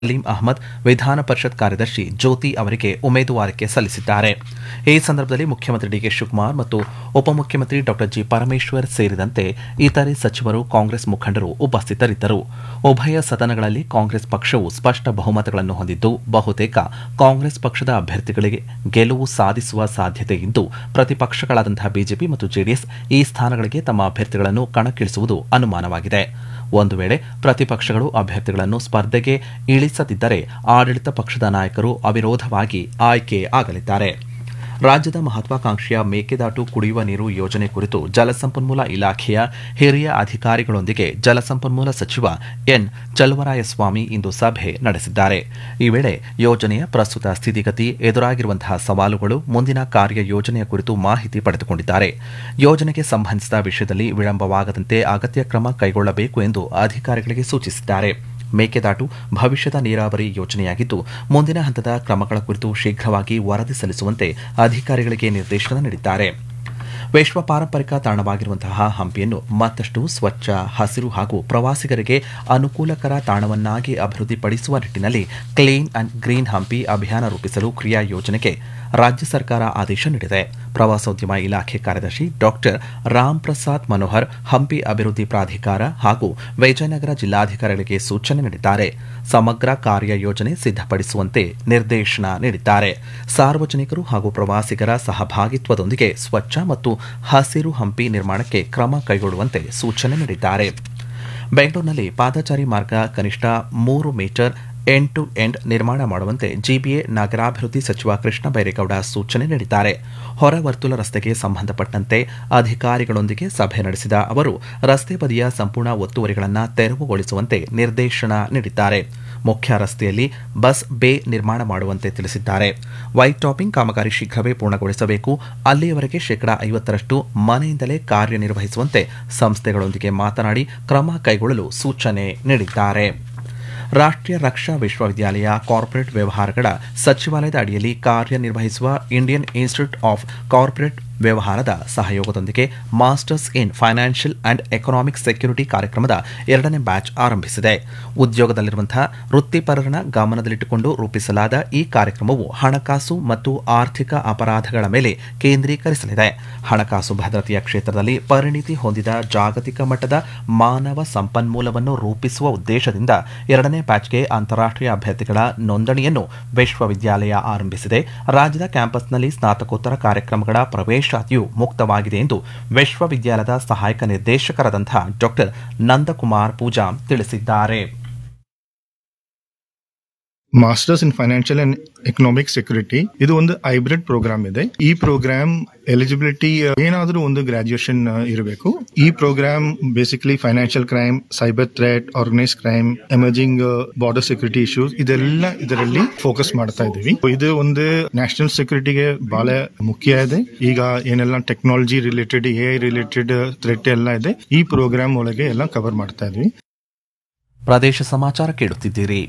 ಸಲೀಂ ಅಹಮದ್ ವಿಧಾನ ಪರಿಷತ್ ಕಾರ್ಯದರ್ಶಿ ಜ್ಯೋತಿ ಅವರಿಗೆ ಉಮೇದುವಾರಿಕೆ ಸಲ್ಲಿಸಿದ್ದಾರೆ ಈ ಸಂದರ್ಭದಲ್ಲಿ ಮುಖ್ಯಮಂತ್ರಿ ಡಿಕೆ ಶಿವಕುಮಾರ್ ಮತ್ತು ಉಪಮುಖ್ಯಮಂತ್ರಿ ಡಾ ಜಿ ಪರಮೇಶ್ವರ್ ಸೇರಿದಂತೆ ಇತರೆ ಸಚಿವರು ಕಾಂಗ್ರೆಸ್ ಮುಖಂಡರು ಉಪಸ್ಥಿತರಿದ್ದರು ಉಭಯ ಸದನಗಳಲ್ಲಿ ಕಾಂಗ್ರೆಸ್ ಪಕ್ಷವು ಸ್ಪಷ್ಟ ಬಹುಮತಗಳನ್ನು ಹೊಂದಿದ್ದು ಬಹುತೇಕ ಕಾಂಗ್ರೆಸ್ ಪಕ್ಷದ ಅಭ್ಯರ್ಥಿಗಳಿಗೆ ಗೆಲುವು ಸಾಧಿಸುವ ಸಾಧ್ಯತೆ ಇದ್ದು ಪ್ರತಿಪಕ್ಷಗಳಾದಂತಹ ಬಿಜೆಪಿ ಮತ್ತು ಜೆಡಿಎಸ್ ಈ ಸ್ಥಾನಗಳಿಗೆ ತಮ್ಮ ಅಭ್ಯರ್ಥಿಗಳನ್ನು ಕಣಕ್ಕಿಳಿಸುವುದು ಅನುಮಾನವಾಗಿದೆ ಒಂದು ವೇಳೆ ಪ್ರತಿಪಕ್ಷಗಳು ಅಭ್ಯರ್ಥಿಗಳನ್ನು ಸ್ಪರ್ಧೆಗೆ ಇಳಿಸದಿದ್ದರೆ ಆಡಳಿತ ಪಕ್ಷದ ನಾಯಕರು ಅವಿರೋಧವಾಗಿ ಆಯ್ಕೆ ಆಗಲಿದ್ದಾರೆ ರಾಜ್ಯದ ಮಹತ್ವಾಕಾಂಕ್ಷೆಯ ಮೇಕೆದಾಟು ಕುಡಿಯುವ ನೀರು ಯೋಜನೆ ಕುರಿತು ಜಲಸಂಪನ್ಮೂಲ ಇಲಾಖೆಯ ಹಿರಿಯ ಅಧಿಕಾರಿಗಳೊಂದಿಗೆ ಜಲಸಂಪನ್ಮೂಲ ಸಚಿವ ಎನ್ ಚಲುವರಾಯಸ್ವಾಮಿ ಇಂದು ಸಭೆ ನಡೆಸಿದ್ದಾರೆ ಈ ವೇಳೆ ಯೋಜನೆಯ ಪ್ರಸ್ತುತ ಸ್ಥಿತಿಗತಿ ಎದುರಾಗಿರುವಂತಹ ಸವಾಲುಗಳು ಮುಂದಿನ ಕಾರ್ಯ ಯೋಜನೆಯ ಕುರಿತು ಮಾಹಿತಿ ಪಡೆದುಕೊಂಡಿದ್ದಾರೆ ಯೋಜನೆಗೆ ಸಂಬಂಧಿಸಿದ ವಿಷಯದಲ್ಲಿ ವಿಳಂಬವಾಗದಂತೆ ಅಗತ್ಯ ಕ್ರಮ ಕೈಗೊಳ್ಳಬೇಕು ಎಂದು ಅಧಿಕಾರಿಗಳಿಗೆ ಸೂಚಿಸಿದ್ದಾರೆ ಮೇಕೆದಾಟು ಭವಿಷ್ಯದ ನೀರಾವರಿ ಯೋಜನೆಯಾಗಿದ್ದು ಮುಂದಿನ ಹಂತದ ಕ್ರಮಗಳ ಕುರಿತು ಶೀಘ್ರವಾಗಿ ವರದಿ ಸಲ್ಲಿಸುವಂತೆ ಅಧಿಕಾರಿಗಳಿಗೆ ನಿರ್ದೇಶನ ನೀಡಿದ್ದಾರೆ ವಿಶ್ವ ಪಾರಂಪರಿಕ ತಾಣವಾಗಿರುವಂತಹ ಹಂಪಿಯನ್ನು ಮತ್ತಷ್ಟು ಸ್ವಚ್ಛ ಹಸಿರು ಹಾಗೂ ಪ್ರವಾಸಿಗರಿಗೆ ಅನುಕೂಲಕರ ತಾಣವನ್ನಾಗಿ ಅಭಿವೃದ್ಧಿಪಡಿಸುವ ನಿಟ್ಟಿನಲ್ಲಿ ಕ್ಲೀನ್ ಅಂಡ್ ಗ್ರೀನ್ ಹಂಪಿ ಅಭಿಯಾನ ರೂಪಿಸಲು ಕ್ರಿಯಾ ಯೋಜನೆಗೆ ರಾಜ್ಯ ಸರ್ಕಾರ ಆದೇಶ ನೀಡಿದೆ ಪ್ರವಾಸೋದ್ಯಮ ಇಲಾಖೆ ಕಾರ್ಯದರ್ಶಿ ಡಾಕ್ಟರ್ ರಾಮ್ ಪ್ರಸಾದ್ ಮನೋಹರ್ ಹಂಪಿ ಅಭಿವೃದ್ಧಿ ಪ್ರಾಧಿಕಾರ ಹಾಗೂ ವಿಜಯನಗರ ಜಿಲ್ಲಾಧಿಕಾರಿಗಳಿಗೆ ಸೂಚನೆ ನೀಡಿದ್ದಾರೆ ಸಮಗ್ರ ಕಾರ್ಯ ಯೋಜನೆ ಸಿದ್ಧಪಡಿಸುವಂತೆ ನಿರ್ದೇಶನ ನೀಡಿದ್ದಾರೆ ಸಾರ್ವಜನಿಕರು ಹಾಗೂ ಪ್ರವಾಸಿಗರ ಸಹಭಾಗಿತ್ವದೊಂದಿಗೆ ಸ್ವಚ್ಛ ಮತ್ತು ಹಸಿರು ಹಂಪಿ ನಿರ್ಮಾಣಕ್ಕೆ ಕ್ರಮ ಕೈಗೊಳ್ಳುವಂತೆ ಸೂಚನೆ ನೀಡಿದ್ದಾರೆ ಬೆಂಗಳೂರಿನಲ್ಲಿ ಪಾದಚಾರಿ ಮಾರ್ಗ ಕನಿಷ್ಠ ಮೂರು ಮೀಟರ್ ಎಂಡ್ ಟು ಎಂಡ್ ನಿರ್ಮಾಣ ಮಾಡುವಂತೆ ಜಿಬಿಎ ನಗರಾಭಿವೃದ್ಧಿ ಸಚಿವ ಕೃಷ್ಣ ಬೈರೇಗೌಡ ಸೂಚನೆ ನೀಡಿದ್ದಾರೆ ಹೊರ ವರ್ತುಲ ರಸ್ತೆಗೆ ಸಂಬಂಧಪಟ್ಟಂತೆ ಅಧಿಕಾರಿಗಳೊಂದಿಗೆ ಸಭೆ ನಡೆಸಿದ ಅವರು ರಸ್ತೆ ಬದಿಯ ಸಂಪೂರ್ಣ ಒತ್ತುವರಿಗಳನ್ನು ತೆರವುಗೊಳಿಸುವಂತೆ ನಿರ್ದೇಶನ ನೀಡಿದ್ದಾರೆ ಮುಖ್ಯ ರಸ್ತೆಯಲ್ಲಿ ಬಸ್ ಬೇ ನಿರ್ಮಾಣ ಮಾಡುವಂತೆ ತಿಳಿಸಿದ್ದಾರೆ ವೈಟ್ ಟಾಪಿಂಗ್ ಕಾಮಗಾರಿ ಶೀಘ್ರವೇ ಪೂರ್ಣಗೊಳಿಸಬೇಕು ಅಲ್ಲಿಯವರೆಗೆ ಶೇಕಡಾ ಐವತ್ತರಷ್ಟು ಮನೆಯಿಂದಲೇ ಕಾರ್ಯನಿರ್ವಹಿಸುವಂತೆ ಸಂಸ್ಥೆಗಳೊಂದಿಗೆ ಮಾತನಾಡಿ ಕ್ರಮ ಕೈಗೊಳ್ಳಲು ಸೂಚನೆ ನೀಡಿದ್ದಾರೆ ರಾಷ್ಟ್ರೀಯ ರಕ್ಷಾ ವಿಶ್ವವಿದ್ಯಾಲಯ ಕಾರ್ಪೊರೇಟ್ ವ್ಯವಹಾರಗಳ ಸಚಿವಾಲಯದ ಅಡಿಯಲ್ಲಿ ಕಾರ್ಯನಿರ್ವಹಿಸುವ ಇಂಡಿಯನ್ ಇನ್ಸ್ಟಿಟ್ಯೂಟ್ ಆಫ್ ಕಾರ್ಪೊರೇಟ್ ವ್ಯವಹಾರದ ಸಹಯೋಗದೊಂದಿಗೆ masters in financial and economic security ಕಾರ್ಯಕ್ರಮದ ಎರಡನೇ ಬ್ಯಾಚ್ ಆರಂಭಿಸಿದೆ ಉದ್ಯೋಗದಲ್ಲಿರುವಂತಹ ವೃತ್ತಿಪರರನ್ನ ಗಮನದಲ್ಲಿಟ್ಟುಕೊಂಡು ರೂಪಿಸಲಾದ ಈ ಕಾರ್ಯಕ್ರಮವು ಹಣಕಾಸು ಮತ್ತು ಆರ್ಥಿಕ ಅಪರಾಧಗಳ ಮೇಲೆ ಕೇಂದ್ರೀಕರಿಸಲಿದೆ ಹಣಕಾಸು ಭದ್ರತೆಯ ಕ್ಷೇತ್ರದಲ್ಲಿ ಪರಿಣಿತಿ ಹೊಂದಿದ ಜಾಗತಿಕ ಮಟ್ಟದ ಮಾನವ ಸಂಪನ್ಮೂಲವನ್ನು ರೂಪಿಸುವ ಉದ್ದೇಶದಿಂದ ಎರಡನೇ ಬ್ಯಾಚ್ಗೆ ಅಂತಾರಾಷ್ಟ್ರೀಯ ಅಭ್ಯರ್ಥಿಗಳ ನೋಂದಣಿಯನ್ನು ವಿಶ್ವವಿದ್ಯಾಲಯ ಆರಂಭಿಸಿದೆ ರಾಜ್ಯದ ಕ್ಯಾಂಪಸ್ನಲ್ಲಿ ಸ್ನಾತಕೋತ್ತರ ಕಾರ್ಯಕ್ರಮಗಳ ಪ್ರವೇಶಾತಿಯು ಮುಕ್ತವಾಗಿದೆ ಎಂದು ವಿಶ್ವವಿದ್ಯಾಲಯದ ಸಹಾಯಕ ನಿರ್ದೇಶಕರಾದಂತಹ ಡಾಕ್ಟರ್ ನಂದಕುಮಾರ್ ಪೂಜಾ ತಿಳಿಸಿದ್ದಾರೆ masters in financial and economic security ಇದು ಒಂದು ಹೈಬ್ರಿಡ್ ಪ್ರೋಗ್ರಾಮ್ ಇದೆ ಈ ಪ್ರೋಗ್ರಾಮ್ ಎಲಿಜಿಬಿಲಿಟಿ ಏನಾದರೂ ಒಂದು ಗ್ರಾಜುಯೇಷನ್ ಇರಬೇಕು ಈ programme basically financial crime cyber threat organise crime emerging border security issues ಇದೆಲ್ಲ ಇದರಲ್ಲಿ ಫೋಕಸ್ ಮಾಡ್ತಾ ಇದೀವಿ ಇದು ಒಂದು ನ್ಯಾಷನಲ್ ಸೆಕ್ಯೂರಿಟಿಗೆ ಬಹಳ ಮುಖ್ಯ ಇದೆ ಈಗ ಏನೆಲ್ಲ technology related A I related threat ಎಲ್ಲ ಇದೆ ಈ ಪ್ರೋಗ್ರಾಮ್ ಒಳಗೆ ಎಲ್ಲ ಕವರ್ ಮಾಡ್ತಾ ಇದೀವಿ ಪ್ರದೇಶ ಸಮಾಚಾರ ಕೇಳುತ್ತಿದ್ದೀರಿ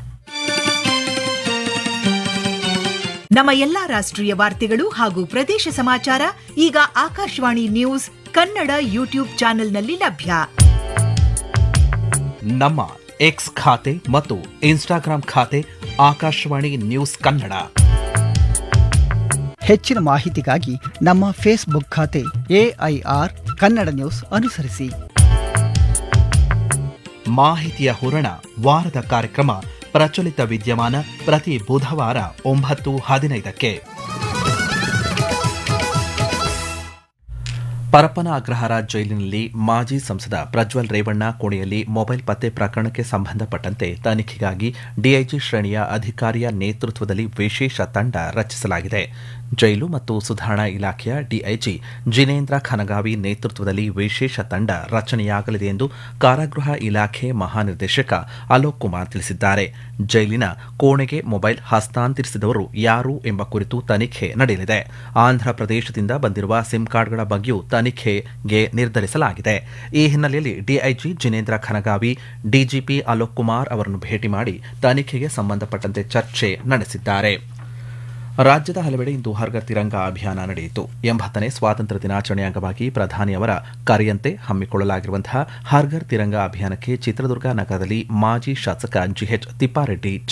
ನಮ್ಮ ಎಲ್ಲಾ ರಾಷ್ಟ್ರೀಯ ವಾರ್ತೆಗಳು ಹಾಗೂ ಪ್ರದೇಶ ಸಮಾಚಾರ ಈಗ ಆಕಾಶವಾಣಿ ನ್ಯೂಸ್ ಕನ್ನಡ ಯೂಟ್ಯೂಬ್ ಚಾನೆಲ್ನಲ್ಲಿ ಲಭ್ಯ ನಮ್ಮ ಎಕ್ಸ್ ಖಾತೆ ಮತ್ತು ಇನ್ಸ್ಟಾಗ್ರಾಂ ಖಾತೆ ಆಕಾಶವಾಣಿ ನ್ಯೂಸ್ ಕನ್ನಡ ಹೆಚ್ಚಿನ ಮಾಹಿತಿಗಾಗಿ ನಮ್ಮ ಫೇಸ್ಬುಕ್ ಖಾತೆ ಎಐಆರ್ ಕನ್ನಡ ನ್ಯೂಸ್ ಅನುಸರಿಸಿ ಮಾಹಿತಿಯ ಹೂರಣ ವಾರದ ಕಾರ್ಯಕ್ರಮ ಪ್ರಚಲಿತ ವಿದ್ಯಮಾನ ಪ್ರತಿ ಬುಧವಾರ ಒಂಬತ್ತು ಹದಿನೈದಕ್ಕೆ ಪರಪ್ಪನ ಅಗ್ರಹಾರ ಜೈಲಿನಲ್ಲಿ ಮಾಜಿ ಸಂಸದ ಪ್ರಜ್ವಲ್ ರೇವಣ್ಣ ಕೋಣೆಯಲ್ಲಿ ಮೊಬೈಲ್ ಪತ್ತೆ ಪ್ರಕರಣಕ್ಕೆ ಸಂಬಂಧಪಟ್ಟಂತೆ ತನಿಖೆಗಾಗಿ ಡಿಐಜಿ ಶ್ರೇಣಿಯ ಅಧಿಕಾರಿಯ ನೇತೃತ್ವದಲ್ಲಿ ವಿಶೇಷ ತಂಡ ರಚಿಸಲಾಗಿದೆ ಜೈಲು ಮತ್ತು ಸುಧಾರಣಾ ಇಲಾಖೆಯ ಡಿಐಜಿ ಜಿನೇಂದ್ರ ಖನಗಾವಿ ನೇತೃತ್ವದಲ್ಲಿ ವಿಶೇಷ ತಂಡ ರಚನೆಯಾಗಲಿದೆ ಎಂದು ಕಾರಾಗೃಹ ಇಲಾಖೆ ಮಹಾನಿರ್ದೇಶಕ ಅಲೋಕ್ ಕುಮಾರ್ ತಿಳಿಸಿದ್ದಾರೆ ಜೈಲಿನ ಕೋಣೆಗೆ ಮೊಬೈಲ್ ಹಸ್ತಾಂತರಿಸಿದವರು ಯಾರು ಎಂಬ ಕುರಿತು ತನಿಖೆ ನಡೆಯಲಿದೆ ಆಂಧ್ರ ಪ್ರದೇಶದಿಂದ ಬಂದಿರುವ ಸಿಮ್ ಕಾರ್ಡ್ಗಳ ಬಗ್ಗೆಯೂ ತನಿಖೆಗೆ ನಿರ್ಧರಿಸಲಾಗಿದೆ ಈ ಹಿನ್ನೆಲೆಯಲ್ಲಿ ಡಿಐಜಿ ಜಿನೇಂದ್ರ ಖನಗಾವಿ ಡಿಜಿಪಿ ಅಲೋಕ್ ಕುಮಾರ್ ಅವರನ್ನು ಭೇಟಿ ಮಾಡಿ ತನಿಖೆಗೆ ಸಂಬಂಧಪಟ್ಟಂತೆ ಚರ್ಚೆ ನಡೆಸಿದ್ದಾರೆ ರಾಜ್ಯದ ಹಲವೆಡೆ ಇಂದು ಹರ್ಗರ್ ತಿರಂಗ ಅಭಿಯಾನ ನಡೆಯಿತು ಎಂಬತ್ತನೇ ಸ್ವಾತಂತ್ರ್ಯ ದಿನಾಚರಣೆ ಅಂಗವಾಗಿ ಪ್ರಧಾನಿ ಅವರ ಕರೆಯಂತೆ ಹಮ್ಮಿಕೊಳ್ಳಲಾಗಿರುವಂತಹ ಹರ್ಗರ್ ತಿರಂಗ ಅಭಿಯಾನಕ್ಕೆ ಚಿತ್ರದುರ್ಗ ನಗರದಲ್ಲಿ ಮಾಜಿ ಶಾಸಕ ಜಿಎಚ್ ತಿಪ್ಪಾರೆಡ್ಡಿ